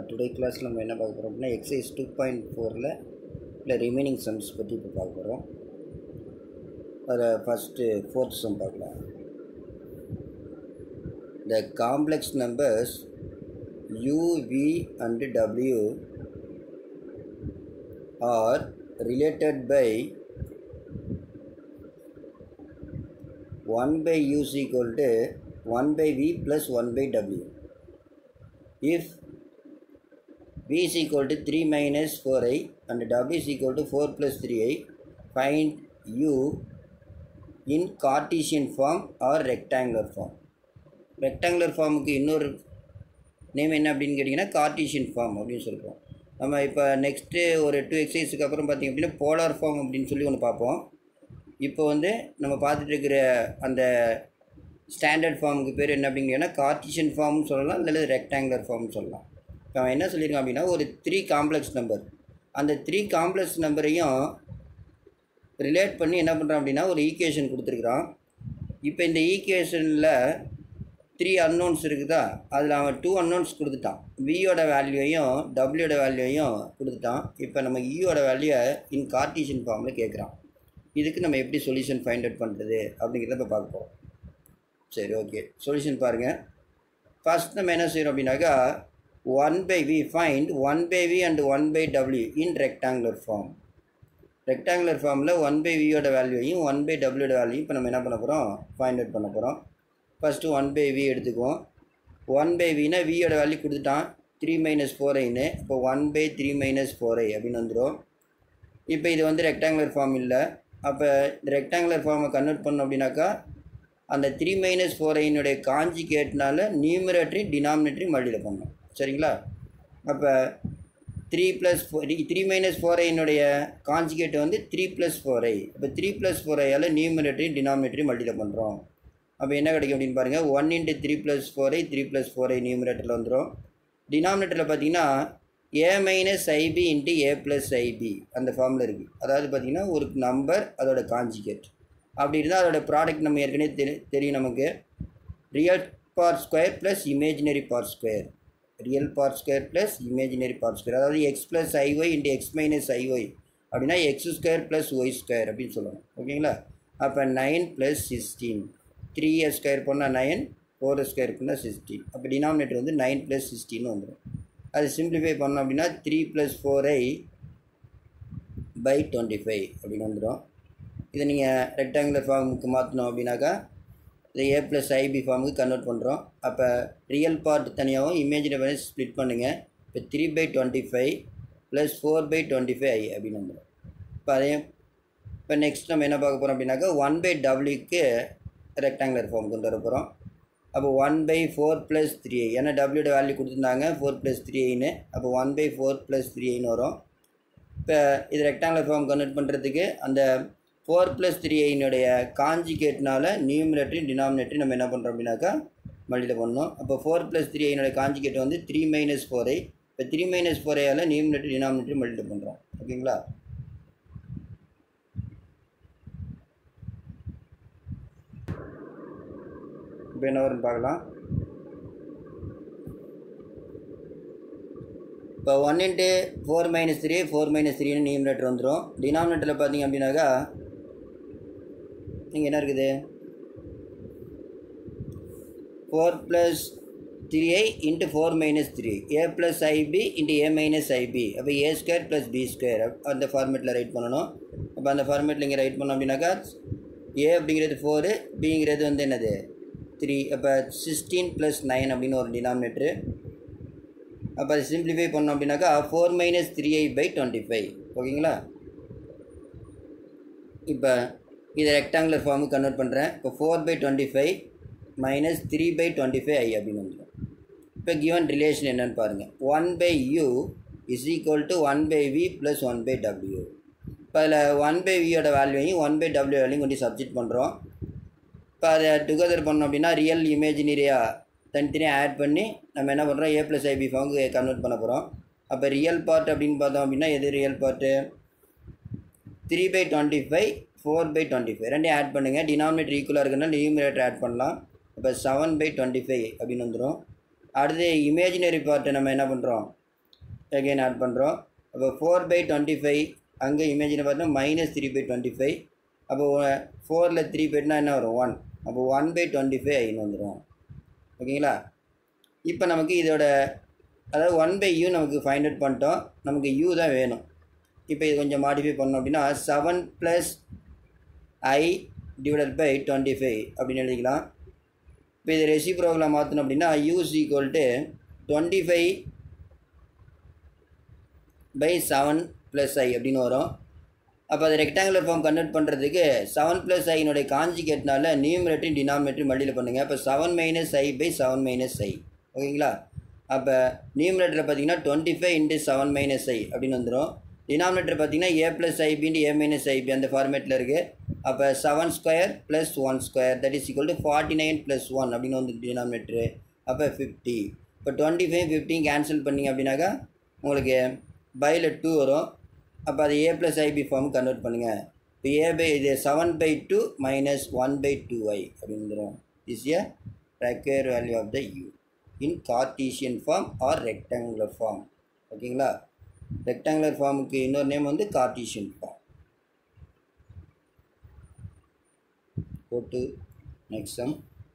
today கிளாஸில் நம்ம என்ன பார்க்க போகிறோம் அப்படின்னா எக்ஸசைஸ் டூ பாயிண்ட் ஃபோரில் இல்லை ரிமைனிங் சம்ஸ் பற்றி இப்போ பார்க்க போகிறோம் அதில் ஃபஸ்ட்டு ஃபோர்த் சம் பார்க்கலாம் the complex numbers u v and w are related by 1 by u is equal to 1 by v plus 1 by w if v is equal to 3 minus 4i and w is equal to 4 plus 3i find u in cartesian form or rectangular form rectangular ஃபார்முக்கு இன்னொரு name என்ன அப்படின்னு கேட்டிங்கன்னா Cartesian form அப்படின்னு சொல்கிறோம் நம்ம இப்போ next ஒரு டூ எக்ஸசைஸுக்கு அப்புறம் பார்த்திங்க அப்படின்னா போலார் ஃபார்ம் அப்படின்னு சொல்லி ஒன்று பார்ப்போம் இப்போ வந்து நம்ம பார்த்துட்டு இருக்கிற அந்த ஸ்டாண்டர்ட் ஃபார்முக்கு பேர் என்ன அப்படிங்கன்னா கார்டிஷியன் ஃபார்ம்னு சொல்லலாம் இல்லை ரெக்டாங்குலர் ஃபார்ம்னு சொல்லலாம் இப்போ அவன் என்ன சொல்லியிருக்கான் அப்படின்னா ஒரு த்ரீ காம்ப்ளெக்ஸ் நம்பர் அந்த த்ரீ காம்ப்ளெக்ஸ் நம்பரையும் ரிலேட் பண்ணி என்ன பண்ணுறான் அப்படின்னா ஒரு ஈக்குவேஷன் கொடுத்துருக்குறான் இப்போ இந்த ஈக்குவேஷனில் த்ரீ அன்னோன்ஸ் இருக்குதா அதில் அவன் டூ அன்னோன்ஸ் கொடுத்துட்டான் வியோட வேல்யூவையும் டபிள்யூட வேல்யூவையும் கொடுத்துட்டான் இப்போ நம்ம ஈயோட வேல்யூவை இன் கார்டீஷியன் ஃபார்மில் கேட்குறான் இதுக்கு நம்ம எப்படி சொல்யூஷன் ஃபைண்ட் அவுட் பண்ணுறது அப்படிங்கிறத இப்போ பார்க்க போகிறோம் சரி ஓகே சொல்யூஷன் பாருங்கள் ஃபஸ்ட் நம்ம என்ன செய்கிறோம் அப்படின்னாக்கா one by v find one by v and one by டபிள்யூ இன் ரெக்டாங்குலர் ஃபார்ம் ரெக்டாங்குலர் ஃபார்மில் ஒன் பை வியோட வேல்யூவையும் ஒன் பை டபிள்யூட வேல்யூ இப்போ நம்ம என்ன பண்ண போகிறோம் ஃபைண்ட் அவுட் பண்ண போகிறோம் ஃபஸ்ட்டு ஒன் பை வி எடுத்துக்குவோம் ஒன் பை வினா வியோட வேல்யூ கொடுத்துட்டான் த்ரீ மைனஸ் ஃபோர் ஐன்னு இப்போ one by three minus four i அப்படின்னு வந்துடும் இப்போ இது வந்து ரெக்டாங்குலர் ஃபார்ம் இல்லை அப்போ இந்த ரெக்டாங்குலர் ஃபார்மை கன்வெர்ட் பண்ணோம் அப்படின்னாக்கா அந்த த்ரீ மைனஸ் ஃபோர் ஐனுடைய காஞ்சிகேட்னால நியூமரேட்டரி டினாமினேட்டரி மல்டியில் பண்ணணும் சரிங்களா அப்போ three plus four three minus four ஐனுடைய காஞ்சிகேட் வந்து த்ரீ ப்ளஸ் ஃபோர் ஐ இப்போ த்ரீ ப்ளஸ் ஃபோர் ஐயால் நியூமரேட்டரி டினாமினேட்டரி மல்டியில் பண்ணுறோம் அப்போ என்ன கிடைக்கும் அப்படின்னு பாருங்கள் one into three plus four i three plus four i நியூமரேட்டரில் வந்துடும் டினாமினேட்டரில் பார்த்தீங்கன்னா a minus IP into A plus i b அந்த ஃபார்மில் இருக்குது அதாவது பார்த்திங்கன்னா ஒரு நம்பர் அதோட காஞ்சிகேட் அப்படி இருந்தால் அதோட ப்ராடக்ட் நம்ம ஏற்கனவே தெரி தெரியும் நமக்கு real part square plus imaginary part square real part square plus imaginary part square அதாவது x plus i y into x minus i y அப்படின்னா x square plus y square அப்படின்னு சொல்லணும் ஓகேங்களா அப்போ நைன் ப்ளஸ் சிக்ஸ்டீன் த்ரீ எஸ் ஸ்கொயர் பண்ணால் nine four square பண்ணால் sixteen அப்போ டினாமினேட்டர் வந்து நைன் ப்ளஸ் சிக்ஸ்டின்னு வந்துடும் அது சிம்பிளிஃபை பண்ணோம் அப்படின்னா three plus four i by twenty five அப்படின்னு வந்துடும் இதை நீங்கள் ரெக்டாங்குலர் ஃபார்முக்கு மாற்றணும் அப்படின்னாக்கா இதை ஏ ப்ளஸ் ஐபி ஃபார்முக்கு கன்வெர்ட் பண்ணுறோம் அப்போ ரியல் பார்ட் தனியாகவும் இமேஜினரி ஸ்ப்ளிட் பண்ணுங்கள் இப்போ three by twenty five plus four by twenty five i அப்படின்னு வந்துடும் இப்போ அதே இப்போ நெக்ஸ்ட் நம்ம என்ன பார்க்க போகிறோம் அப்படின்னாக்கா ஒன் பை டபிள்யூக்கு ரெக்டாங்குலர் ஃபார்ம் கொண்டு வர போகிறோம் அப்போ one by four plus three i ஏன்னா டபிள்யூட வேல்யூ கொடுத்துருந்தாங்க ஃபோர் ப்ளஸ் த்ரீ ஐன்னு அப்போ one by four plus three ஐன்னு வரும் இப்போ இது ரெக்டாங்குலர் ஃபார்ம் கன்வெர்ட் பண்ணுறதுக்கு அந்த ஃபோர் ப்ளஸ் த்ரீ ஐனுடைய காஞ்சிகேட்னால நியூமினேட்டரி டினாமினேட்டரி நம்ம என்ன பண்ணுறோம் அப்படின்னாக்கா மல்டியில் பண்ணணும் அப்போ ஃபோர் ப்ளஸ் த்ரீ ஐனுடைய காஞ்சிகேட் வந்து த்ரீ மைனஸ் ஃபோர் ஐ இப்போ த்ரீ மைனஸ் ஃபோர் ஐயால் நியூமினேட்டரி டினாமினேட்டரி மல்டியில் பண்ணுறோம் ஓகேங்களா இப்போ என்ன வரும்னு பார்க்கலாம் இப்போ one into four minus three four minus த்ரீன்னு நியூமினேட்டர் வந்துடும் டினாமினேட்டரில் பார்த்தீங்க அப்படின்னாக்கா இங்கே என்ன இருக்குது four plus three i into four minus three a plus i b into a minus i b அப்போ ஏ ஸ்கொயர் ப்ளஸ் பி ஸ்கொயர் அந்த ஃபார்மேட்டில் ரைட் பண்ணணும் அப்போ அந்த ஃபார்மேட்டில் இங்கே ரைட் பண்ணோம் அப்படின்னாக்கா ஏ அப்படிங்கிறது ஃபோரு பிங்கிறது வந்து என்னது த்ரீ அப்போ சிக்ஸ்டீன் ப்ளஸ் நைன் அப்படின்னு ஒரு டினாமினேட்ரு அப்போ அதை சிம்பிளிஃபை பண்ணோம் அப்படின்னாக்கா four minus three i by twenty five ஓகேங்களா இப்போ இதை ரெக்டாங்குலர் ஃபார்முக்கு கன்வெர்ட் பண்ணுறேன் இப்போ four by twenty five minus three by twenty five i அப்படின்னு வந்துடும் இப்போ கிவன் ரிலேஷன் என்னென்னு பாருங்கள் one by u is equal to one by v plus one by டபிள்யூ இப்போ அதில் ஒன் பை வியோட வேல்யூவையும் ஒன் பை டபிள்யூ வேல்யூயும் கொண்டு சப்ஜெக்ட் பண்ணுறோம் இப்போ அதை டுகெதர் பண்ணோம் அப்படின்னா ரியல் இமேஜினரியாக தனித்தனியாக ஆட் பண்ணி நம்ம என்ன பண்ணுறோம் ஏ ப்ளஸ் ஐபி ஃபார்முக்கு கன்வெர்ட் பண்ண போகிறோம் அப்போ ரியல் பார்ட் அப்படின்னு பார்த்தோம் அப்படின்னா எது real part three by twenty five four by twenty five ரெண்டையும் ஆட் பண்ணுங்கள் டினாமினேட்டர் ஈக்குவலாக இருக்குன்னா நியூமினேட்டர் ஆட் பண்ணலாம் இப்போ செவன் பை டுவெண்ட்டி ஃபைவ் அப்படின்னு வந்துடும் அடுத்து இமேஜினரி பார்ட்டை நம்ம என்ன பண்ணுறோம் அகைன் ஆட் பண்ணுறோம் அப்போ ஃபோர் பை டுவெண்ட்டி ஃபைவ் அங்கே இமேஜில் பார்த்தோம்னா minus three by twenty five அப்போ ஃபோரில் த்ரீ போய்ட்டுனா என்ன வரும் ஒன் அப்போ ஒன் பை டுவெண்ட்டி ஃபைவ் ஐன்னு வந்துடும் ஓகேங்களா இப்போ நமக்கு இதோட அதாவது ஒன் பை யூ நமக்கு ஃபைண்ட் அவுட் பண்ணிட்டோம் நமக்கு யூ தான் வேணும் இப்போ இது கொஞ்சம் மாடிஃபை பண்ணோம் அப்படின்னா seven plus i divided by twenty five அப்படின்னு எழுதிக்கலாம் இப்போ இது ரெசிப்ரோவில் மாற்றணும் அப்படின்னா u's equal to twenty five by seven plus i அப்படின்னு வரும் அப்போ அது ரெக்டாங்குலர் ஃபார்ம் கன்வெர்ட் பண்ணுறதுக்கு செவன் ப்ளஸ் ஐனுடைய காஞ்சிகேட்னால நியூமரேட்டரி டினாமினேட்டரி மல்டியில் பண்ணுங்கள் அப்போ seven minus i by seven minus i ஓகேங்களா அப்போ நியூமரேட்டரில் பார்த்தீங்கன்னா twenty five into seven minus ஐ அப்படின்னு வந்துடும் டினாமினேட்டர் பார்த்தீங்கன்னா ஏ plus i b into a minus i b அந்த ஃபார்மேட்டில் இருக்குது அப்போ seven square plus one square that is equal to forty nine plus one அப்படின்னு வந்து டினாமினேட்டரு அப்போ ஃபிஃப்டி இப்போ டுவெண்ட்டி ஃபைவ் ஃபிஃப்டின் கேன்சல் பண்ணிங்க அப்படின்னாக்கா உங்களுக்கு பையில் டூ வரும் அப்போ அது a plus i b form convert பண்ணுங்கள் இப்போ ஏ பை இது seven by two minus one by two i அப்படின்னு வந்துடும் is a required value of the u in Cartesian form or rectangular form ஓகேங்களா ரெக்டாங்குலர் ஃபார்முக்கு இன்னொரு நேம் வந்து Cartesian form go to next sum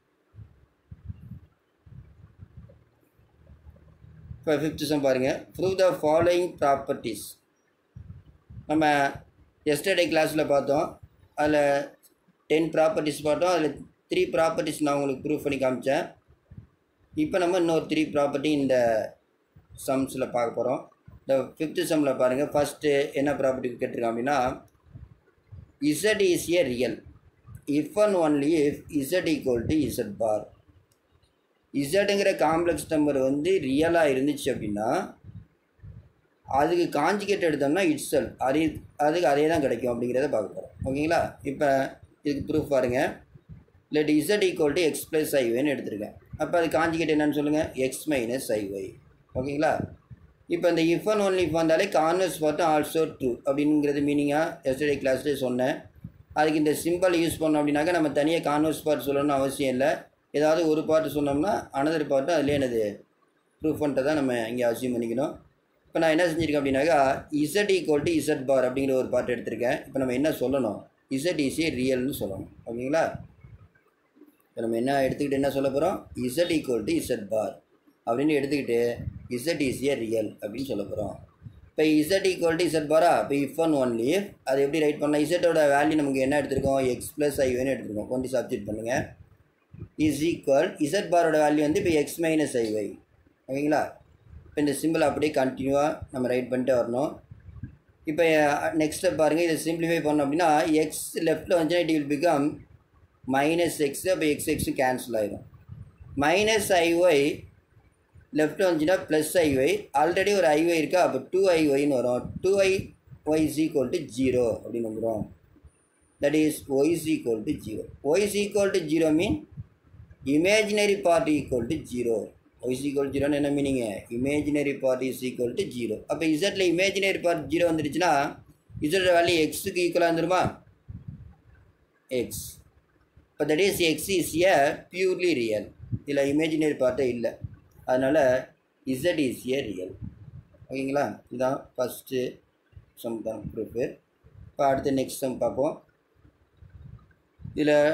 இப்போ fifth sum பாருங்கள் prove the following properties நம்ம yesterday கிளாஸில் பார்த்தோம் அதில் டென் ப்ராப்பர்ட்டிஸ் பார்த்தோம் அதில் த்ரீ ப்ராப்பர்ட்டிஸ் நான் உங்களுக்கு ப்ரூவ் பண்ணி காமிச்சேன் இப்போ நம்ம இன்னொரு த்ரீ ப்ராப்பர்ட்டி இந்த சம்ஸில் பார்க்க போகிறோம் இந்த ஃபிஃப்த்து சம்மில் பாருங்கள் ஃபஸ்ட்டு என்ன ப்ராப்பர்ட்டி கேட்டிருக்கோம் அப்படின்னா z is a real if and only if z equal to Z bar இசட்டுங்கிற காம்ப்ளெக்ஸ் நம்பர் வந்து ரியலாக இருந்துச்சு அப்படின்னா அதுக்கு காஞ்சிகேட் எடுத்தோம்னா இட்ஸல் அது அதுக்கு அதே தான் கிடைக்கும் அப்படிங்கிறத பார்க்க போகிறோம் ஓகேங்களா இப்போ இதுக்கு ப்ரூஃப் பாருங்கள் let z equal to x plus ஐஒய்னு எடுத்திருக்கேன் அப்போ அது காஞ்சிகேட் என்னன்னு சொல்லுங்கள் எக்ஸ் மைனஸ் ஐஒய் ஓகேங்களா இப்போ இந்த இஃப் அண்ட் ஒன்லி இஃப் வந்தாலே கான்வெர்ஸ் பார்த்து ஆல்சோ ட்ரூ அப்படிங்கிறது மீனிங்காக எஸ்டர்டே கிளாஸ்லேயே சொன்னேன் அதுக்கு இந்த சிம்பிள் யூஸ் பண்ணோம் அப்படின்னாக்கா நம்ம தனியாக கான்வெர்ஸ் பார்ட் சொல்லணும்னு அவசியம் இல்லை ஏதாவது ஒரு பார்ட்டு சொன்னோம்னா அனதர் பார்ட்டு அதிலே என்னது ப்ரூஃப் பண்ணிட்டு தான் நம்ம இங்கே அவசியம் பண்ணிக்கணும் இப்போ நான் என்ன செஞ்சுருக்கேன் அப்படின்னாக்கா z equal to Z bar அப்படிங்கிற ஒரு பார்ட் எடுத்திருக்கேன் இப்போ நம்ம என்ன சொல்லணும் இசட் ஈஸி ரியல்னு சொல்லணும் ஓகேங்களா இப்போ நம்ம என்ன எடுத்துக்கிட்டு என்ன சொல்ல போகிறோம் z equal to Z bar அப்படின்னு எடுத்துக்கிட்டு இசட் ஈஸியே ரியல் அப்படின்னு சொல்ல போகிறோம் இப்போ இசட் ஈக்குவல் டு இசட் பாரா இப்போ இஃப் அண்ட் ஒன்லி அது எப்படி ரைட் பண்ணலாம் இசட்டோட வேல்யூ நமக்கு என்ன எடுத்திருக்கோம் எக்ஸ் ப்ளஸ் ஐவேன்னு எடுத்திருக்கோம் கொண்டு சப்ஜெக்ட் பண்ணுங்கள் இஸ் ஈக்குவல் இசட் பாரோட வேல்யூ வந்து இப்போ எக்ஸ் மைனஸ் ஐவை ஓகேங்களா இப்போ இந்த சிம்பிள் அப்படியே கண்டினியூவாக நம்ம ரைட் பண்ணிட்டே வரணும் இப்போ நெக்ஸ்ட் ஸ்டெப் பாருங்கள் இதை சிம்பிளிஃபை பண்ணோம் அப்படின்னா எக்ஸ் லெஃப்ட்டில் வந்துச்சுன்னா it will become minus x அப்போ எக்ஸ் எக்ஸு கேன்சல் ஆயிடும் மைனஸ் ஐஒய் லெஃப்ட் வந்துச்சுன்னா ப்ளஸ் ஐஒய் ஆல்ரெடி ஒரு ஐஒய் இருக்கா அப்போ டூ ஐஒய்னு வரும் two i y is equal to zero அப்படின்னு வந்துடும் that is y is equal to zero y is equal to zero mean imaginary part equal to zero y is equal ஜீரோன்னு என்ன மீனிங்க imaginary part is equal to zero அப்போ இசட்டில் imaginary part zero வந்துடுச்சுன்னா இசட்டோட value எக்ஸுக்கு ஈக்குவலாக வந்துருமா x இப்போ that is x is a purely real இதில் இமேஜினரி பார்ட்டே இல்லை அதனால் இசட் இஸ் ஏ ரியல் ஓகேங்களா இதுதான் ஃபஸ்ட்டு சம் தான் ப்ரூஃபு இப்போ அடுத்து நெக்ஸ்ட் சம் பார்ப்போம் இதில்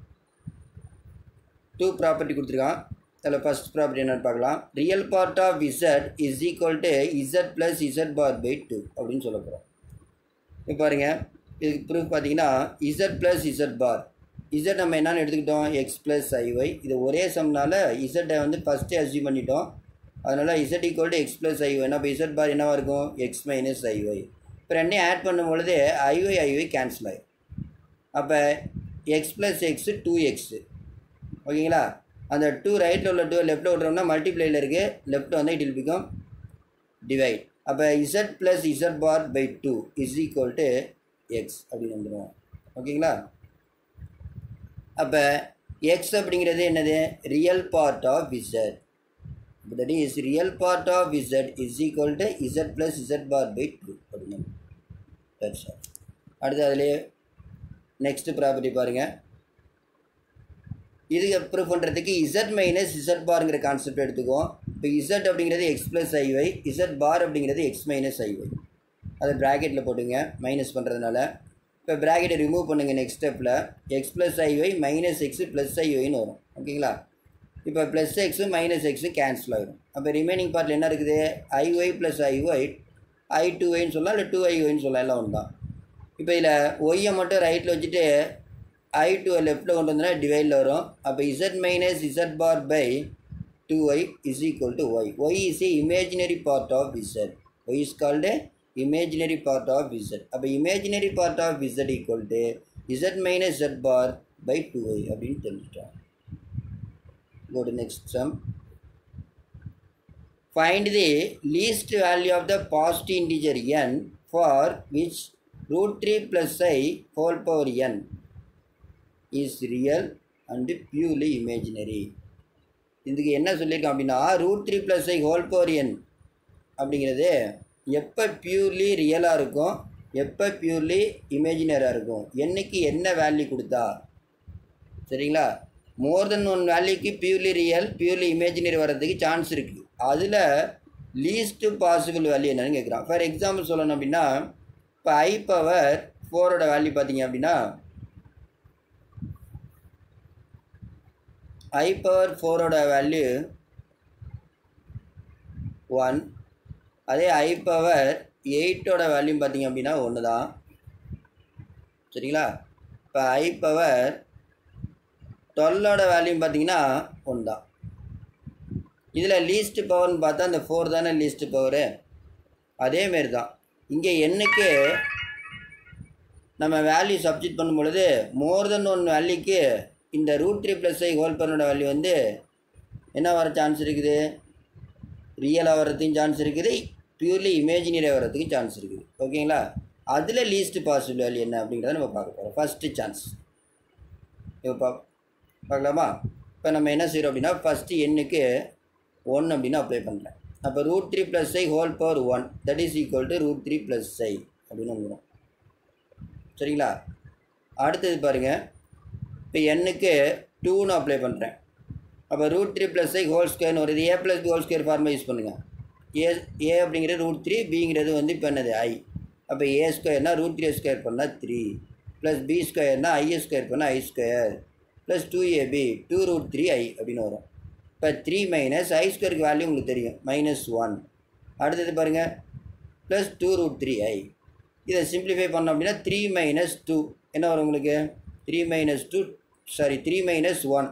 டூ ப்ராப்பர்ட்டி கொடுத்துருக்கான் அதில் ஃபஸ்ட் ப்ராப்பர்ட்டி என்னென்னு பார்க்கலாம் real part of z is equal to z plus z bar by two அப்படின்னு சொல்ல போகிறோம் இப்போ பாருங்கள் இதுக்கு ப்ரூஃப் பார்த்தீங்கன்னா z plus z bar z நம்ம என்னென்னு எடுத்துக்கிட்டோம் எக்ஸ் ப்ளஸ் ஐஒய் இது ஒரே சம்னால இசட்டை வந்து ஃபஸ்ட்டே அசியூம் பண்ணிட்டோம் அதனால் z equal to x plus i y அப்போ இசட் பார் என்னவாக இருக்கும் எக்ஸ் மைனஸ் ஐஒய் இப்போ ரெண்டையும் ஆட் பண்ணும் பொழுது ஐஒய் ஐஒய் கேன்சல் ஆகிடும் அப்போ x plus x two x ஓகேங்களா அந்த டூ ரைட்டில் உள்ள டூ லெஃப்ட்டில் விட்றோம்னா மல்டிப்ளையில் இருக்குது லெஃப்ட் வந்து இட் வில் பிகம் டிவைட் அப்போ z plus z bar by two is equal to x அப்படின்னு வந்துடும் ஓகேங்களா அப்போ எக்ஸ் அப்படிங்கிறது என்னது real part of z that is real part of z is equal to z plus z bar by two அப்படின்னு that's all அடுத்து அதிலே next property பாருங்கள் இதுக்கு ப்ரூவ் பண்ணுறதுக்கு இசட் மைனஸ் இசட் பாருங்கிற கான்செப்ட் எடுத்துக்குவோம் இப்போ இசட் அப்படிங்கிறது எக்ஸ் ப்ளஸ் ஐஒய் இசட் பார் அப்படிங்கிறது எக்ஸ் மைனஸ் ஐஒய் அதை ப்ராக்கெட்டில் போட்டுங்க மைனஸ் பண்ணுறதுனால இப்போ ப்ராக்கெட்டை ரிமூவ் பண்ணுங்கள் நெக்ஸ்ட் ஸ்டெப்பில் x plus i y minus x plus ஐஒய்னு வரும் ஓகேங்களா இப்போ plus x minus x cancel ஆகிடும் அப்போ ரிமைனிங் பார்ட்டில் என்ன இருக்குது ஐஒய் ப்ளஸ் ஐஒய் ஐ டூ ஒய்னு சொல்லலாம் இல்லை டூ ஐஒய்னு சொல்லலாம் எல்லாம் ஒன்று தான் இப்போ இதில் ஒய்யை மட்டும் ரைட்டில் வச்சுட்டு ஐ டூ லெஃப்ட்டில் கொண்டு வந்தோன்னா டிவைடில் வரும் அப்போ z minus z bar by two y is equal to y y is a imaginary part of z y is called imaginary part of z அப்போ imaginary part of z equal to z minus z bar by 2i அப்படின்னு தெரிஞ்சுட்டோம் go to next sum find the least value of the positive integer n for which root 3 plus i whole power n is real and purely imaginary இதுக்கு என்ன சொல்லியிருக்கோம் அப்படின்னா root three plus ஐ whole power n அப்படிங்கிறது எப்போ purely ரியலாக இருக்கும் எப்போ purely இமேஜினராக இருக்கும் என்னைக்கு என்ன வேல்யூ கொடுத்தா சரிங்களா மோர் தென் ஒன் வேல்யூக்கு பியூர்லி ரியல் பியூர்லி இமேஜினரி வர்றதுக்கு சான்ஸ் இருக்குது அதில் லீஸ்ட்டு பாசிபிள் வேல்யூ என்னன்னு கேட்குறான் ஃபார் எக்ஸாம்பிள் சொல்லணும் அப்படின்னா இப்போ ஐ பவர் ஃபோரோட வேல்யூ பார்த்தீங்க அப்படின்னா ஐ பவர் ஃபோரோட வேல்யூ ஒன் அதே ஐ பவர் எயிட்டோட வேல்யூ பார்த்தீங்க அப்படின்னா ஒன்று தான் சரிங்களா இப்போ ஐ பவர் டுவெல்லோட வேல்யூ பார்த்தீங்கன்னா ஒன்று தான் இதில் லீஸ்ட் பவர்னு பார்த்தா அந்த ஃபோர் தானே லீஸ்ட் பவரு அதேமாரி தான் இங்கே எண்ணுக்கு நம்ம வேல்யூ சப்ஜெக்ட் பண்ணும் பொழுது மோர் தென் ஒன் வேல்யூக்கு இந்த ரூட் த்ரீ ப்ளஸ் ஐ ஹோல் பண்ணோட வேல்யூ வந்து என்ன வர சான்ஸ் இருக்குது ரியலாக வர்றதுக்கும் சான்ஸ் இருக்குது பியூர்லி இமேஜினரியாக வர்றதுக்கு சான்ஸ் இருக்குது ஓகேங்களா அதில் லீஸ்ட் பாசிபிள் வேல்யூ என்ன அப்படிங்கிறத நம்ம பார்க்க போகிறோம் ஃபஸ்ட்டு சான்ஸ் இப்போ பா பார்க்கலாமா இப்போ நம்ம என்ன செய்கிறோம் அப்படின்னா ஃபஸ்ட்டு எண்ணுக்கு ஒன் அப்படின்னு அப்ளை பண்ணுறேன் அப்போ root three plus I whole power one that is equal to root three plus i அப்படின்னு வந்துடும் சரிங்களா அடுத்தது பாருங்கள் இப்போ எண்ணுக்கு டூன்னு அப்ளை பண்ணுறேன் அப்போ ரூட் த்ரீ ப்ளஸ் ஐ ஹோல் ஸ்கொயர்னு வருது a plus b whole square ஃபார்மை யூஸ் பண்ணுங்கள் ஏ ஏ அப்படிங்கிறது ரூட் த்ரீ பிங்கிறது வந்து இப்போ என்னது ஐ அப்போ ஏ ஸ்கொயர்னால் ரூட் த்ரீ ஸ்கொயர் பண்ணால் த்ரீ ப்ளஸ் பி ஸ்கொயர்னால் ஐஏ ஸ்கொயர் பண்ணால் i square plus two a b two root three i அப்படின்னு வரும் இப்போ த்ரீ மைனஸ் ஐ ஸ்கொயருக்கு வேல்யூ உங்களுக்கு தெரியும் மைனஸ் ஒன் அடுத்தது பாருங்கள் plus two root three i இதை சிம்பிளிஃபை பண்ணோம் அப்படின்னா த்ரீ மைனஸ் டூ என்ன வரும் உங்களுக்கு three minus two sorry three minus one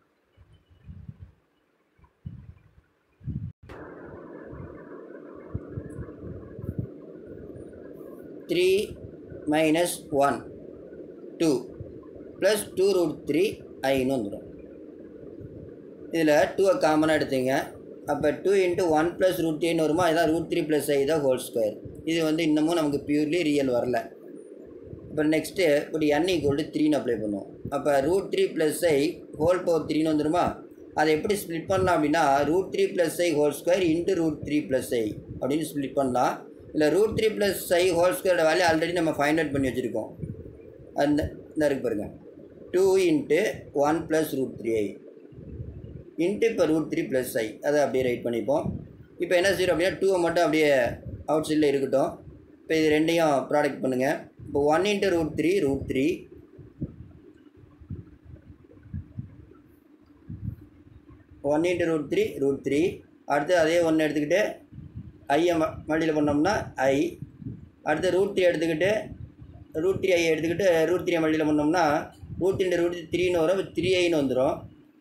three minus one two plus two root three ஐன்னு வந்துடும் இதில் டூவை காமனாக எடுத்தீங்க அப்போ two into one plus root த்ரீன்னு வருமா இதான் ரூட் த்ரீ ப்ளஸ் ஐ தான் ஹோல் ஸ்கொயர் இது வந்து இன்னமும் நமக்கு பியூர்லி ரியல் வரல இப்போ நெக்ஸ்ட்டு இப்படி என் ஈக்குவல் டு த்ரீன்னு அப்ளை பண்ணுவோம் அப்போ ரூட் த்ரீ ப்ளஸ் ஐ ஹோல் பவர் த்ரீன்னு வந்துருமா அதை எப்படி ஸ்ப்ளிட் பண்ணலாம் அப்படின்னா root three plus I whole square into root three plus i அப்படின்னு ஸ்ப்ளிட் பண்ணலாம் இல்லை ரூட் த்ரீ ப்ளஸ் ஐ ஹோல் ஸ்கொயரோட வேல்யூ ஆல்ரெடி நம்ம ஃபைண்ட் அவுட் பண்ணி வச்சுருக்கோம் அந்த இந்த இருக்கு பாருங்கள் two into one plus root three i into இப்போ ரூட் த்ரீ ப்ளஸ் ஐ அதை அப்படியே ரைட் பண்ணிப்போம் இப்போ என்ன செய்யறோம் அப்படின்னா டூவை மட்டும் அப்படியே அவுட் சைடில் இருக்கட்டும் இப்போ இது ரெண்டையும் ப்ராடக்ட் பண்ணுங்கள் இப்போ one into root three root three one into root three root three அடுத்து அதே ஒன்று எடுத்துக்கிட்டு ஐயை ம மல்டியில் பண்ணோம்னா ஐ அடுத்து ரூட் த்ரீ எடுத்துக்கிட்டு ரூட் த்ரீ ஐ எடுத்துக்கிட்டு ரூட் த்ரீ மல்டியில் பண்ணோம்னா ரூட் த்ரீ ரூட் த்ரீன்னு வரும் த்ரீ ஐன்னு வந்துடும்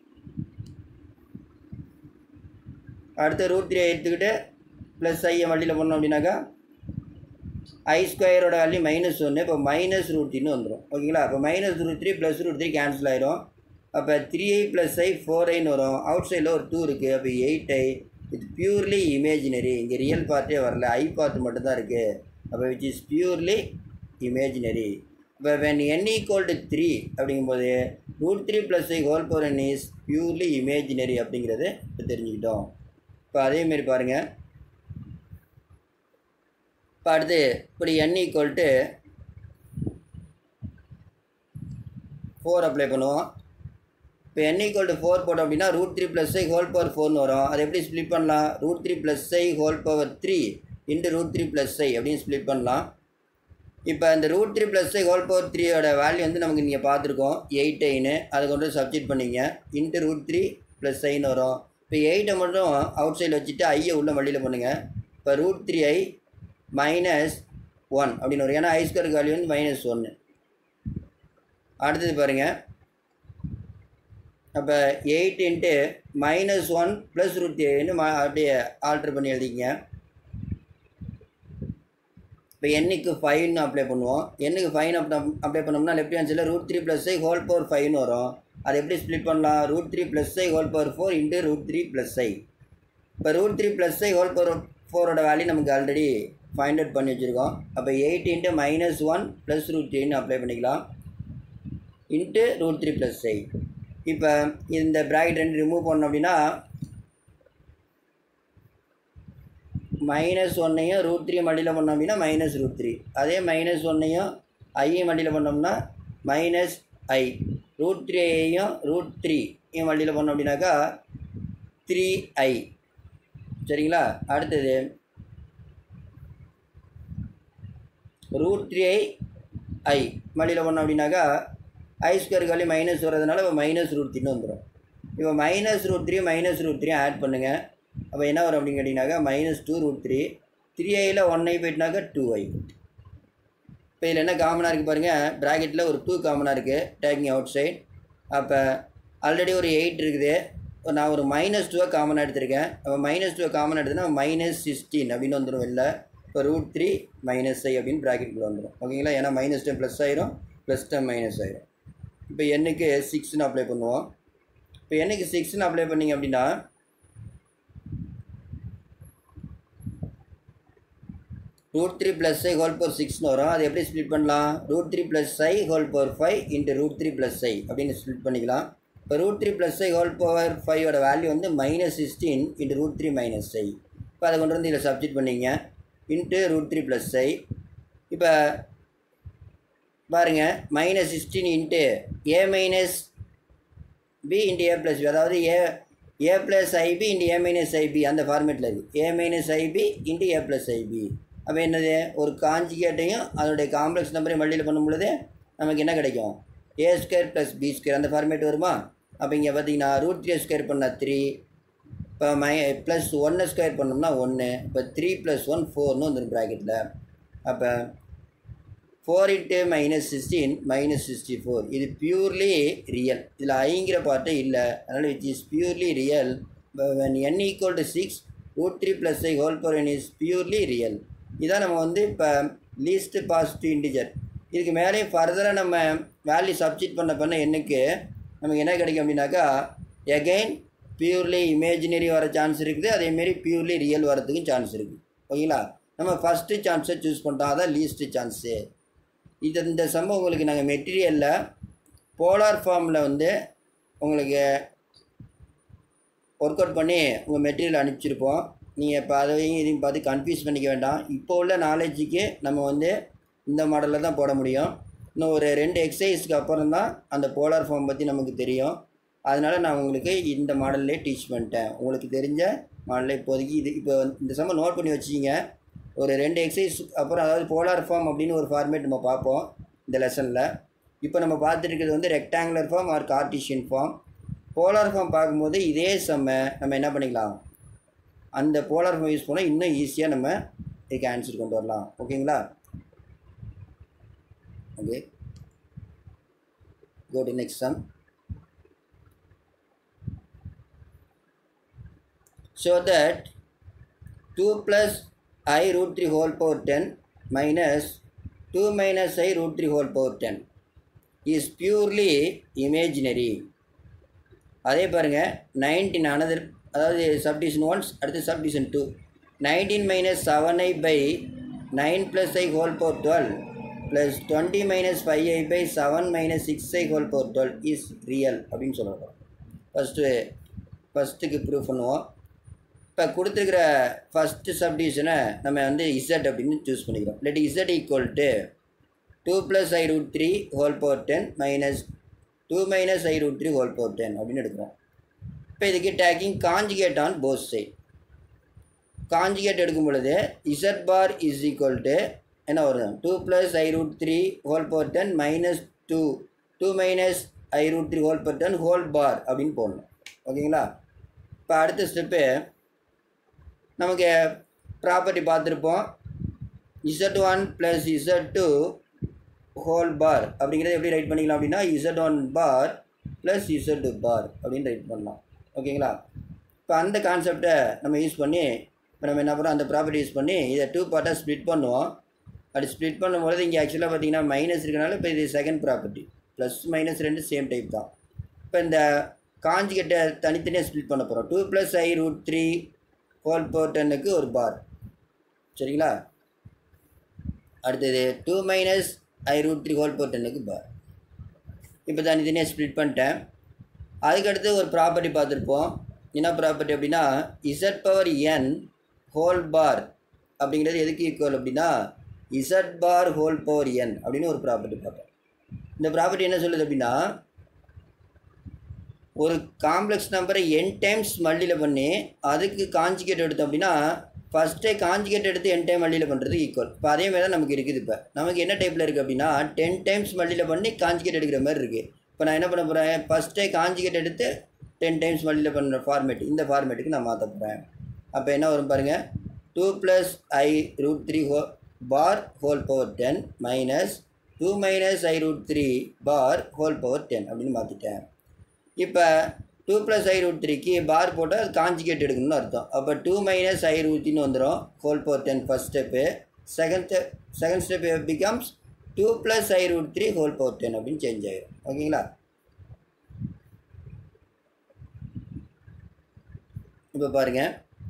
அடுத்து ரூட் த்ரீ எடுத்துக்கிட்டு ப்ளஸ் ஐயை மல்டியில் பண்ணோம் அப்படின்னாக்கா ஐ ஸ்கொயரோட வேல்யூ மைனஸ் ஒன்று இப்போ மைனஸ் ரூட் த்ரீன்னு வந்துடும் ஓகேங்களா இப்போ minus root three plus root three cancel ஆயிரும் அப்போ three i plus i four ஐன்னு வரும் அவுட் சைடில் ஒரு டூ இருக்குது அப்போ எயிட் ஐ இது பியூர்லி இமேஜினரி இங்கே ரியல் பார்ட்டே வரல ஐ பார்ட் மட்டும்தான் இருக்குது அப்போ விச் இஸ் பியூர்லி இமேஜினரி இப்போ when n equal to three அப்படிங்கும்போது root three plus I whole power n is purely imaginary அப்படிங்கிறது இப்போ தெரிஞ்சுக்கிட்டோம் இப்போ அதேமாரி பாருங்கள் இப்போ அடுத்து இப்படி n equal to four apply பண்ணுவோம் இப்போ n ஈக்குவல் டு ஃபோர் போட்டோம் அப்படின்னா ரூட் த்ரீ ப்ளஸ் ஐ ஹோல் பவர் ஃபோர்னு வரும் அதை எப்படி ஸ்ப்ளிட் பண்ணலாம் root three plus I whole power three into root three plus i அப்படின்னு ஸ்ப்ளிட் பண்ணலாம் இப்போ இந்த ரூட் த்ரீ ப்ளஸ் ஐ ஹோல் பவர் த்ரீயோட வேல்யூ வந்து நமக்கு நீங்கள் பார்த்துருக்கோம் எயிட் ஐன்னு அதை கொண்டு சப்ஜெக்ட் பண்ணிங்க இன்ட்டு ரூட் த்ரீ ப்ளஸ் ஐன்னு வரும் இப்போ எயிட்டை மட்டும் அவுட் சைடில் வச்சுட்டு ஐயை உள்ள வழியில் பண்ணுங்கள் இப்போ root three i minus one அப்படின்னு வரும் ஏன்னா ஐ ஸ்கொயர் வேல்யூ வந்து மைனஸ் ஒன்று அடுத்தது பாருங்கள் அப்போ eight into minus one plus root ஏன்னு மா அப்படியே ஆல்ட்ரு பண்ணி எழுதிங்க இப்போ எண்ணுக்கு ஃபைவ்னு அப்ளை பண்ணுவோம் எண்ணுக்கு ஃபைன் அப் அப்ளை பண்ணோம்னா லெஃப்ட் ஹேண்ட் சைடில் ரூட் த்ரீ ப்ளஸ் ஐ ஹோல் பவர் ஃபைவ்னு வரும் அதை எப்படி ஸ்ப்ளிட் பண்ணலாம் ரூட் த்ரீ ப்ளஸ் ஐ whole power four into root three plus ஐ இப்போ ரூட் த்ரீ ப்ளஸ் ஐ ஹோல் பவர் ஃபோரோட வேல்யூ நமக்கு ஆல்ரெடி ஃபைண்ட் அவுட் பண்ணி வச்சுருக்கோம் அப்போ eight into minus one plus root த்ரீன்னு அப்ளை பண்ணிக்கலாம் இன்ட்டு ரூட் த்ரீ ப்ளஸ் ஐ இப்போ இந்த ப்ராக்கெட் ரெண்டு ரிமூவ் பண்ணோம் அப்படின்னா மைனஸ் ஒன்னையும் ரூட் த்ரீ மல்டியில் பண்ணோம் அப்படின்னா மைனஸ் ரூட் த்ரீ அதே மைனஸ் ஒன்னையும் ஐயும் மல்டியில் பண்ணோம்னா மைனஸ் ஐ ரூட் த்ரீ ஐயும் ரூட் த்ரீ மல்டியில் பண்ணோம் அப்படின்னாக்கா த்ரீ ஐ சரிங்களா அடுத்தது ரூட் த்ரீ ஐ ஐ மல்டியில் பண்ணோம் அப்படின்னாக்கா ஐ ஸ்கொயர் காலி மைனஸ் வரதுனால இப்போ மைனஸ் ரூட் த்ரீன்னு வந்துடும் இப்போ minus root three minus root three add பண்ணுங்கள் அப்போ என்ன வரும் அப்படின்னு கேட்டிங்கனாக்கா minus two root three three ஐயில் ஒன் ஐ போயிட்டுனாக்கா டூ ஐ இப்போ இதில் என்ன காமனாக இருக்குது பாருங்கள் ப்ராக்கெட்டில் ஒரு டூ காமனாக இருக்குது டேக்கிங் அவுட் சைட் அப்போ ஆல்ரெடி ஒரு எயிட் இருக்குது நான் ஒரு மைனஸ் டூவை காமனாக எடுத்திருக்கேன் அப்போ மைனஸ் டூவை காமன் எடுத்ததுன்னா மைனஸ் சிக்ஸ்டீன் அப்படின்னு வந்துடும் வெளில இப்போ ரூட் த்ரீ மைனஸ் ஐ அப்படின்னு ப்ராக்கெட்டுக்குள்ள வந்துடும் ஓகேங்களா ஏன்னா மைனஸ் டென் ப்ளஸ் ஆயிரும் ப்ளஸ் டென் மைனஸ் ஆயிரும் இப்போ எண்ணுக்கு சிக்ஸ்னு அப்ளை பண்ணுவோம் இப்போ எண்ணுக்கு சிக்ஸ்னு அப்ளை பண்ணிங்க அப்படின்னா ரூட் த்ரீ ப்ளஸ் ஐ ஹோல் பவர் சிக்ஸ்னு வரும் அது எப்படி ஸ்ப்ளிட் பண்ணலாம் root three plus I whole power five into root three plus i அப்படின்னு ஸ்ப்ளிட் பண்ணிக்கலாம் இப்போ ரூட் த்ரீ ப்ளஸ் ஐ ஹோல் பவர் ஃபைவோட வேல்யூ வந்து minus sixteen into root three minus i இப்போ அதை கொண்டு வந்து இதில் சப்ஜெக்ட் பண்ணிங்க இன்ட்டு ரூட் த்ரீ ப்ளஸ் ஐ இப்போ பாருங்கள் minus sixteen into a minus b into A plus b அதாவது a a plus i b into a minus i b அந்த ஃபார்மேட்டில் இருக்குது a minus IP into A plus i b அப்போ என்னது ஒரு காஞ்சிகேட்டையும் அதனுடைய காம்ப்ளெக்ஸ் நம்பரையும் மல்டியில் பண்ணும் பொழுது நமக்கு என்ன கிடைக்கும் a square plus B square அந்த ஃபார்மேட் வருமா அப்போ இங்கே பார்த்தீங்கன்னா ரூட் த்ரீ ஸ்கொயர் பண்ணால் த்ரீ இப்போ மை ப்ளஸ் ஒன்று ஸ்கொயர் பண்ணோம்னா ஒன்று இப்போ த்ரீ ப்ளஸ் ஒன் ஃபோர்னு வந்துடும் ப்ராக்கெட்டில் அப்போ four into minus sixteen minus sixty four இது பியூர்லி ரியல் இதில் ஐங்கிற பார்ட்டே இல்லை அதனால் which is purely real when n equal to six root three plus I whole power n is purely real இதான் நம்ம வந்து இப்போ லீஸ்ட்டு பாசிட்டிவ் இன்டிஜர் இதுக்கு மேலே ஃபர்தராக நம்ம வேல்யூ சப்ஜெக்ட் பண்ண பண்ண எண்ணுக்கு நமக்கு என்ன கிடைக்கும் அப்படின்னாக்கா எகைன் பியூர்லி இமேஜினரி வர சான்ஸ் இருக்குது அதேமாரி பியூர்லி ரியல் வரதுக்கும் சான்ஸ் இருக்குது ஓகேங்களா நம்ம ஃபஸ்ட்டு சான்ஸை சூஸ் பண்ணிட்டோம் அதான் லீஸ்ட்டு சான்ஸு இது இந்த சம்பவம் உங்களுக்கு நாங்கள் மெட்டீரியலில் போலார் ஃபார்மில் வந்து உங்களுக்கு ஒர்க் அவுட் பண்ணி உங்கள் மெட்டீரியல் அனுப்பிச்சிருப்போம் நீங்கள் இப்போ அதையும் இதையும் பார்த்து கன்ஃபியூஸ் பண்ணிக்க வேண்டாம் இப்போ உள்ள நாலேஜுக்கு நம்ம வந்து இந்த மாடலில் தான் போட முடியும் இன்னும் ஒரு ரெண்டு எக்ஸசைஸ்க்கு அப்புறம் தான் அந்த போலார் ஃபார்ம் பற்றி நமக்கு தெரியும் அதனால் நான் உங்களுக்கு இந்த மாடல்லே டீச் பண்ணிட்டேன் உங்களுக்கு தெரிஞ்ச மாடலில் இப்போதைக்கு இது இப்போ இந்த சம்ம நோட் பண்ணி வச்சிங்க ஒரு ரெண்டு எக்ஸசைஸ் அப்புறம் அதாவது போலார் ஃபார்ம் அப்படின்னு ஒரு ஃபார்மேட் நம்ம பார்ப்போம் இந்த லெசனில் இப்போ நம்ம பார்த்துட்டு இருக்கிறது வந்து rectangular form or cartesian form polar form பார்க்கும்போது இதே செம்ம நம்ம என்ன பண்ணிக்கலாம் அந்த போலார் ஃபார்ம் யூஸ் பண்ணால் இன்னும் ஈஸியாக நம்ம இதுக்கு ஆன்சர் கொண்டு வரலாம் ஓகேங்களா okay go to next sum so that 2 plus i root 3 whole power 10 minus 2 minus i root 3 whole power 10 is purely imaginary அதே பாருங்க நைன்டீன் அனதர் அதாவது சப்டிஷன் ஒன்ஸ் அடுத்து சப்டிஷன் two nineteen minus seven I by nine plus I whole power twelve plus twenty minus five I by seven minus six I whole power twelve is real அப்படின்னு சொல்கிறோம் first ஃபஸ்ட்டுக்கு prove பண்ணுவோம் இப்போ கொடுத்துருக்கிற ஃபஸ்ட்டு சப்டிவிஷனை நம்ம வந்து இசட் அப்படின்னு choose பண்ணிக்கிறோம் இல்லாட்டி z equal to two plus i root three whole power ten minus two minus i root three whole power ten அப்படின்னு எடுக்கிறோம் இப்போ இதுக்கு taking conjugate on both side conjugate எடுக்கும் பொழுது z bar is equal to என்ன வரும் two plus i root three whole power ten minus two two minus i root three whole power ten whole bar அப்படின்னு போடணும் ஓகேங்களா இப்போ அடுத்த step நமக்கு ப்ராப்பர்ட்டி பார்த்துருப்போம் z one plus z two whole bar அப்படிங்கிறத எப்படி ரைட் பண்ணிக்கலாம் அப்படின்னா z one bar plus z two bar அப்படின்னு ரைட் பண்ணலாம் ஓகேங்களா இப்போ அந்த கான்செப்டை நம்ம யூஸ் பண்ணி இப்போ நம்ம என்ன பண்ணுறோம் அந்த ப்ராப்பர்ட்டி யூஸ் பண்ணி இதை டூ பார்ட்டாக ஸ்ப்ளிட் பண்ணுவோம் அப்படி ஸ்ப்ளிட் பண்ணும்போது இங்கே ஆக்சுவலாக பார்த்தீங்கன்னா மைனஸ் இருக்கனால இப்போ இது செகண்ட் ப்ராப்பர்ட்டி ப்ளஸ் மைனஸ் ரெண்டு சேம் டைப் தான் இப்போ இந்த காஞ்சிகிட்ட தனித்தனியாக ஸ்ப்ளிட் பண்ண போகிறோம் two plus i root three whole power டென்னுக்கு ஒரு பார் சரிங்களா அடுத்தது two minus i root three whole power டென்னுக்கு பார் இப்போ தனித்தனியாக ஸ்ப்ளிட் பண்ணிட்டேன் அதுக்கடுத்து ஒரு ப்ராப்பர்ட்டி பார்த்துருப்போம் என்ன ப்ராப்பர்ட்டி அப்படின்னா z power n whole bar அப்படிங்கிறது எதுக்கு ஈக்குவல் அப்படின்னா z bar whole power n அப்படின்னு ஒரு ப்ராப்பர்ட்டி பார்த்தோம் இந்த ப்ராப்பர்ட்டி என்ன சொல்லுது அப்படின்னா ஒரு காம்ப்ளெக்ஸ் நம்பரை என் டைம்ஸ் மல்டியில் பண்ணி அதுக்கு காஞ்சிகேட் எடுத்தோம் அப்படின்னா ஃபஸ்ட்டே காஞ்சிகேட் எடுத்து என் டைம் மல்டியில் பண்ணுறது ஈக்குவல் இப்போ அதே மாதிரி தான் நமக்கு இருக்குது இப்போ நமக்கு என்ன டைப்பில் இருக்குது அப்படின்னா டென் டைம்ஸ் மல்டியில் பண்ணி காஞ்சிகேட் எடுக்கிற மாதிரி இருக்குது இப்போ நான் என்ன பண்ண போகிறேன் ஃபஸ்ட்டே காஞ்சிகேட் எடுத்து டென் டைம்ஸ் மல்டியில் பண்ணுற ஃபார்மேட் இந்த ஃபார்மேட்டுக்கு நான் மாற்ற போகிறேன் அப்போ என்ன வரும் பாருங்கள் two plus i root three whole bar whole power ten minus two minus i root three bar whole power ten அப்படின்னு மாற்றிட்டேன் இப்போ டூ ப்ளஸ் ஐ ரூட் த்ரீக்கு பார் போட்டால் அது காஞ்சிகேட் எடுக்கணும்னு அர்த்தம் அப்போ டூ மைனஸ் ஐ ரூட்டின்னு வந்துடும் whole power ten first step second step second step becomes two plus i root three whole power ten அப்படின்னு சேஞ்ச் ஆகிடும் ஓகேங்களா இப்போ பாருங்கள்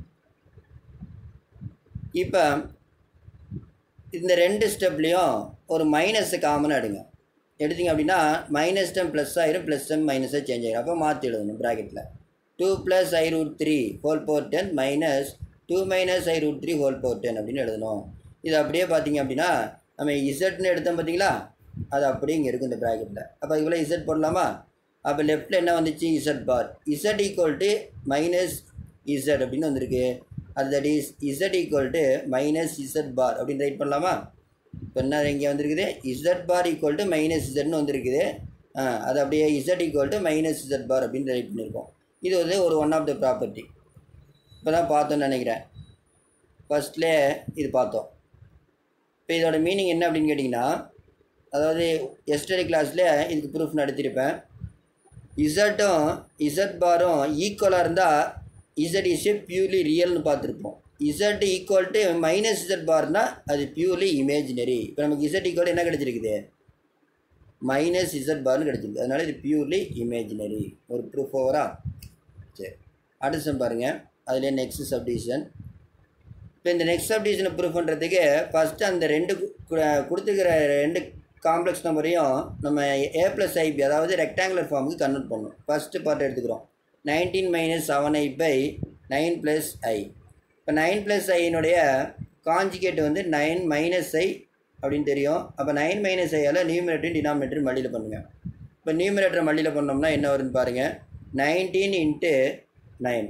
இப்போ இந்த ரெண்டு ஸ்டெப்லேயும் ஒரு மைனஸை காமனாக எடுங்க எடுத்தீங்க அப்படின்னா மைனஸ் டெம் ப்ளஸ் ஆயிரும் ப்ளஸ் டெம் மைனஸாக சேஞ்ச் ஆயிரும் அப்போ மாற்றி எழுதணும் ப்ராக்கெட்டில் two plus i root three whole power ten minus two minus i root three whole power ten அப்படின்னு எழுதணும் இது அப்படியே பார்த்தீங்க அப்படின்னா நம்ம இசட்னு எடுத்தோம் பார்த்தீங்களா அது அப்படியே இங்கே இருக்கும் இந்த ப்ராக்கெட்டில் அப்போ இவ்வளோ இசட் போடலாமா அப்போ லெஃப்ட்டில் என்ன வந்துச்சு z bar z equal to minus z அப்படின்னு வந்திருக்கு அது that is z equal to minus z bar அப்படின்னு ரைட் பண்ணலாமா இப்போ என்ன இங்கே வந்திருக்குது z bar equal to minus இசட்னு வந்திருக்குது ஆ, அது அப்படியே z equal to minus z bar அப்படின்னு ரைட் பண்ணியிருக்கோம் இது வந்து ஒரு ஒன் ஆஃப் த ப்ராப்பர்ட்டி இப்போ தான் பார்த்தோன்னு நினைக்கிறேன் ஃபஸ்ட்லே இது பார்த்தோம் இப்போ இதோட மீனிங் என்ன அப்படின்னு கேட்டிங்கன்னா அதாவது எஸ்டடி கிளாஸில் இதுக்கு ப்ரூஃப் நடத்தியிருப்பேன் இசட்டும் இசட் பாரும் ஈக்குவலாக இருந்தால் இசட் இஸ் ஏ பியூர்லி ரியல்னு பார்த்துருப்போம் Z equal to minus Z பார்னா அது பியூர்லி இமேஜினரி இப்போ நமக்கு இசட் ஈக்குவல் என்ன கிடச்சிருக்குது மைனஸ் இசட் பார்னு கிடச்சிருக்கு அதனால இது பியூர்லி இமேஜினரி ஒரு ப்ரூஃப் ஓவரா சரி அடுத்த sum பாருங்க அதிலே நெக்ஸ்ட் சப்டிவிஷன் இப்போ இந்த நெக்ஸ்ட் சப்டிவிஷனை ப்ரூஃப் பண்ணுறதுக்கு ஃபஸ்ட்டு அந்த ரெண்டு கு- கு- கொடுத்துக்கிற ரெண்டு காம்ப்ளெக்ஸ் நம்பரையும் நம்ம ஏ ப்ளஸ் ஐபி அதாவது ரெக்டாங்குலர் ஃபார்முக்கு கன்வெர்ட் பண்ணணும் ஃபஸ்ட்டு பார்ட் எடுத்துக்கிறோம் nineteen minus seven I by nine plus ஐ இப்போ நைன் ப்ளஸ் ஐனுடைய காஞ்சிகேட் வந்து நைன் மைனஸ் ஐ அப்படின்னு தெரியும் அப்போ நைன் மைனஸ் ஐயால் நியூமினேட்டரும் டினாமினேட்டரும் மல்டியில் பண்ணுங்கள் இப்போ நியூமினேட்டரை மல்டியில் பண்ணோம்னா என்ன வருதுன்னு பாருங்கள் nineteen into nine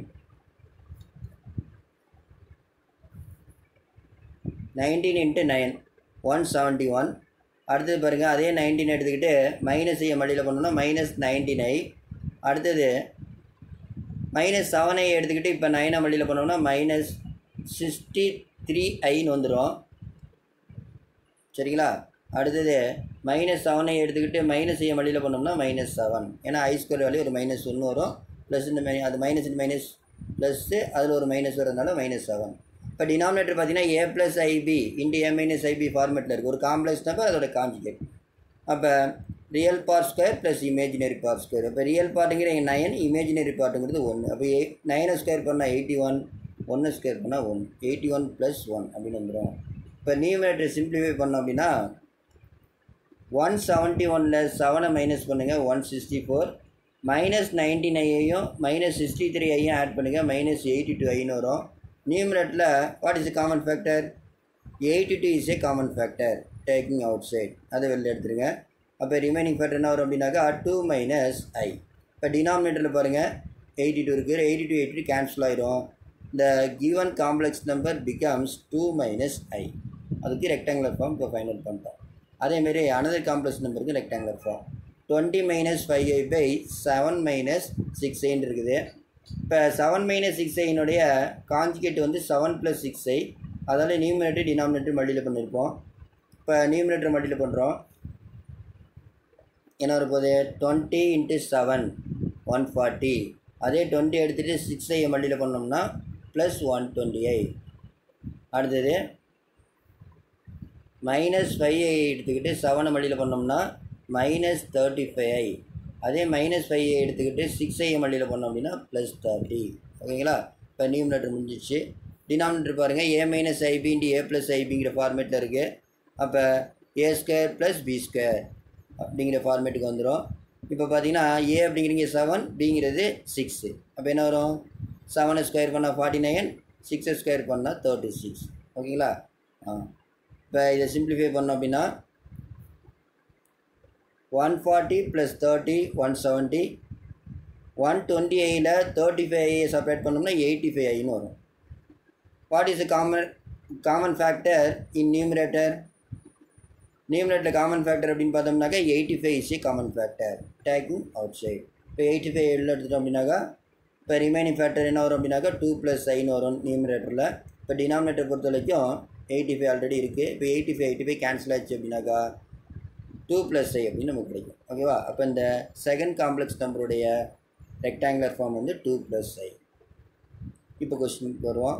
nineteen into nine one seventy one அடுத்தது பாருங்கள் அதே நைன்டீன் எடுத்துக்கிட்டு மைனஸ் ஐயை மடியில் பண்ணோம்னா மைனஸ் நைன்டீன் ஐ அடுத்தது மைனஸ் செவன் ஐ எடுத்துக்கிட்டு இப்போ நைனை மடியில் பண்ணோம்னா மைனஸ் சிக்ஸ்டி த்ரீ ஐன்னு வந்துடும் சரிங்களா அடுத்தது மைனஸ் செவனை எடுத்துக்கிட்டு மைனஸ் ஐயை மடியில் பண்ணோம்னா மைனஸ் செவன் ஏன்னா ஐ ஸ்கொயர் வேல்யூ ஒரு மைனஸ் ஒன்று வரும் ப்ளஸ் இந்த மை அது மைனஸ் மைனஸ் ப்ளஸ்ஸு அதில் ஒரு மைனஸ் வரதுனால மைனஸ் செவன் இப்போ டினாமினேட்டர் பார்த்தீங்கன்னா ஏ plus I B into A minus I B ஃபார்மேட்டில் இருக்குது ஒரு காம்ப்ளெக்ஸ் நம்பர் அதோட காஞ்சிகேட் அப்போ real part square plus imaginary part square இப்போ ரியல் பார்ட்டுங்கிற நயன் இமேஜினரி பார்ட்டுங்கிறது ஒன்று அப்போ எய் நைனை ஸ்கொயர் பண்ணால் எயிட்டி ஒன் ஒன்று ஸ்கொயர் பண்ணால் one eighty one plus one அப்படின்னு வந்துடும் இப்போ நியூமரேட்டர் சிம்பிளிஃபை பண்ணோம் அப்படின்னா ஒன் செவன்ட்டி ஒனில் செவனை மைனஸ் பண்ணுங்கள் one sixty four minus nineteen ஐயையும் மைனஸ் சிக்ஸ்டி த்ரீ ஐயும் ஆட் பண்ணுங்கள் மைனஸ் எயிட்டி டூ ஐன்னு வரும் நியூமரேட்டில் what is common factor eighty two is a common factor taking out side அதை வெளில எடுத்துருங்க அப்போ ரிமைனிங் ஃபேக்டர் என்ன வரும் அப்படின்னாக்கா டூ மைனஸ் ஐ இப்போ டினாமினேட்டரில் பாருங்கள் எயிட்டி டூ இருக்குது eighty two eighty two cancel ஆயிரும் இந்த given complex number becomes two minus I அதுக்கு ரெக்டாங்குலர் ஃபார்ம் இப்போ ஃபைனல் பண்ணிட்டோம் அதேமாரி அனதர் காம்ப்ளெக்ஸ் நம்பருக்கு rectangular form twenty minus five I by seven minus six ஐன்னு இருக்குது இப்போ செவன் மைனஸ் சிக்ஸ் ஐனுடைய காஞ்சிகேட் வந்து செவன் ப்ளஸ் சிக்ஸ் ஐ அதால் நியூமினேட்டர் டினாமினேட்டர் மல்டியில் பண்ணியிருப்போம் இப்போ நியூமினேட்டர் மல்டியில் பண்ணுறோம் என்ன வரப்போகுது twenty into seven one forty அதே டுவெண்ட்டி எடுத்துகிட்டு சிக்ஸ் ஐ மல்டியில் பண்ணோம்னா ப்ளஸ் ஒன் டுவெண்ட்டி எயிட் அடுத்தது மைனஸ் ஃபைவ் ஐ எடுத்துக்கிட்டு செவனை மல்டியில் பண்ணோம்னா மைனஸ் தேர்ட்டி ஃபைவ் ஐ அதே மைனஸ் ஃபைவ் ஐ எடுத்துக்கிட்டு சிக்ஸ் ஐ மல்டியில் பண்ணோம் அப்படின்னா ப்ளஸ் தேர்ட்டி ஓகேங்களா இப்போ நியூமினேட்டர் முடிஞ்சிச்சு டினாமினேட்டர் பாருங்கள் A minus IP into A plus ஐபிங்கிற ஃபார்மேட்டில் இருக்குது அப்போ ஏ ஸ்கொயர் ப்ளஸ் பி ஸ்கொயர் அப்படிங்கிற ஃபார்மேட்டுக்கு வந்துடும் இப்போ பார்த்தீங்கன்னா ஏ அப்படிங்கிறீங்க செவன் பிங்கிறது சிக்ஸு அப்போ என்ன வரும் செவனை ஸ்கொயர் பண்ணால் ஃபார்ட்டி நைன் சிக்ஸை ஸ்கொயர் பண்ணால் தேர்ட்டி சிக்ஸ் ஓகேங்களா ஆ இப்போ இதை சிம்பிளிஃபை பண்ணோம் அப்படின்னா one forty plus thirty one seventy one twenty ஐயில் தேர்ட்டி ஃபைவ் ஐயை செப்பரேட் பண்ணோம்னா எயிட்டி ஃபைவ் ஐன்னு வரும் what is common common factor in numerator numerator common factor அப்படின்னு பார்த்தோம்னாக்கா eighty five is a common factor taking out side இப்போ eighty five எவ்வளோ எடுத்துட்டோம் அப்படின்னாக்கா இப்போ ரிமைனிங் ஃபேக்டர் என்ன வரும் அப்படின்னாக்கா டூ ப்ளஸ் ஐன்னு வரும் நியூமரேட்டரில் இப்போ டினாமினேட்டர் பொறுத்த வரைக்கும் எயிட்டி ஃபைவ் ஆல்ரெடி இருக்குது இப்போ eighty five eighty five cancel ஆச்சு அப்படின்னாக்கா டூ ப்ளஸ் ஐ அப்படின்னு நமக்கு கிடைக்கும் ஓகேவா அப்போ இந்த செகண்ட் காம்ப்ளெக்ஸ் நம்பருடைய ரெக்டாங்குலர் ஃபார்ம் வந்து டூ ப்ளஸ் ஐ இப்போ கொஸ்டினுக்கு வருவோம்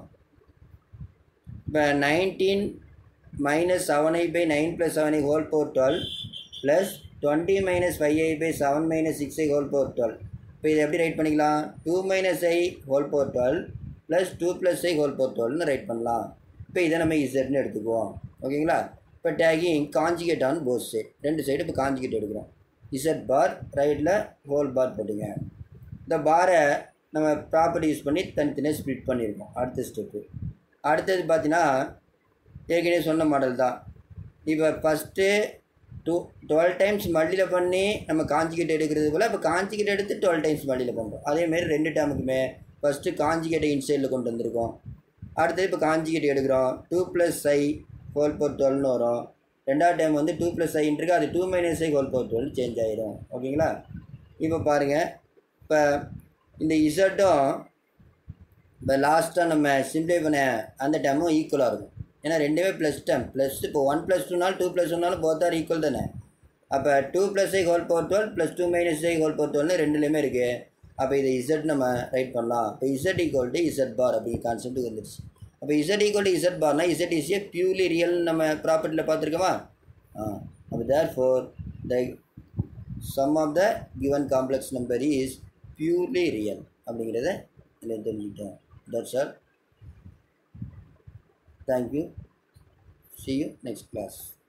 இப்போ nineteen minus seven I by nine plus seven I whole power twelve plus twenty minus five I by seven minus six I whole power twelve இப்போ இதை எப்படி write பண்ணிக்கலாம் two minus I whole power twelve plus two plus I whole power டுவெல்னு write பண்ணலாம் இப்போ இதை நம்ம இசட்னு எடுத்துக்குவோம் ஓகேங்களா இப்போ taking conjugate on both side ரெண்டு சைடு இப்போ காஞ்சிகேட் எடுக்கிறோம் இசட் பார் ரைட்டில் ஹோல் பார் போட்டுங்க இந்த பாரை நம்ம ப்ராப்பர்ட்டி யூஸ் பண்ணி தனித்தனியாக ஸ்ப்ளிட் பண்ணியிருக்கோம் அடுத்த ஸ்டெப்பு அடுத்தது பார்த்தீங்கன்னா ஏற்கனவே சொன்ன மாடல் தான் இப்போ first two twelve times multiply பண்ணி நம்ம காஞ்சிகேட் எடுக்கிறது போல் இப்போ காஞ்சிகேட் எடுத்து டுவெல் டைம்ஸ் மல்டியில் பண்ணுறோம் அதேமாரி ரெண்டு டைமுக்குமே ஃபஸ்ட்டு காஞ்சிகேட்டை இன்சைடில் கொண்டு வந்திருக்கோம் அடுத்தது இப்போ காஞ்சிகேட் எடுக்கிறோம் டூ ப்ளஸ் ஐ ஹோல் பவர் டுவெல்னு வரும் ரெண்டாவது டைம் வந்து டூ ப்ளஸ் ஐன்னு இருக்கு அது two minus I whole power twelve change ஆயிரும் ஓகேங்களா இப்போ பாருங்கள் இப்போ இந்த இசட்டும் இப்போ லாஸ்ட்டாக நம்ம சிம்ப்ளை பண்ண அந்த டைமும் ஈக்குவலாக இருக்கும் ஏன்னா ரெண்டுமே ப்ளஸ் டைம் ப்ளஸ் இப்போ ஒன் ப்ளஸ் டூனாலும் டூ ப்ளஸ் ஒன்னாலும் போத் ஆர் ஈக்குவல் தானே அப்போ two plus I whole power twelve plus two minus I whole power டுவெல்னு ரெண்டுலேயுமே இருக்குது அப்போ இதை இசட் நம்ம ரைட் பண்ணலாம் இப்போ Z equal to Z bar அப்படிங்கிற கான்செப்ட் வந்துருச்சு அப்போ இசட் ஈக்குவல் டு இசட் பார்னா Z is a purely real நம்ம ப்ராப்பர்ட்டியில் பார்த்துருக்கோமா ஆ அப்போ therefore the sum of the given complex number is purely real அப்படிங்கிறத இதில் தெரிஞ்சுக்கிட்டோம் that's all thank you see you next class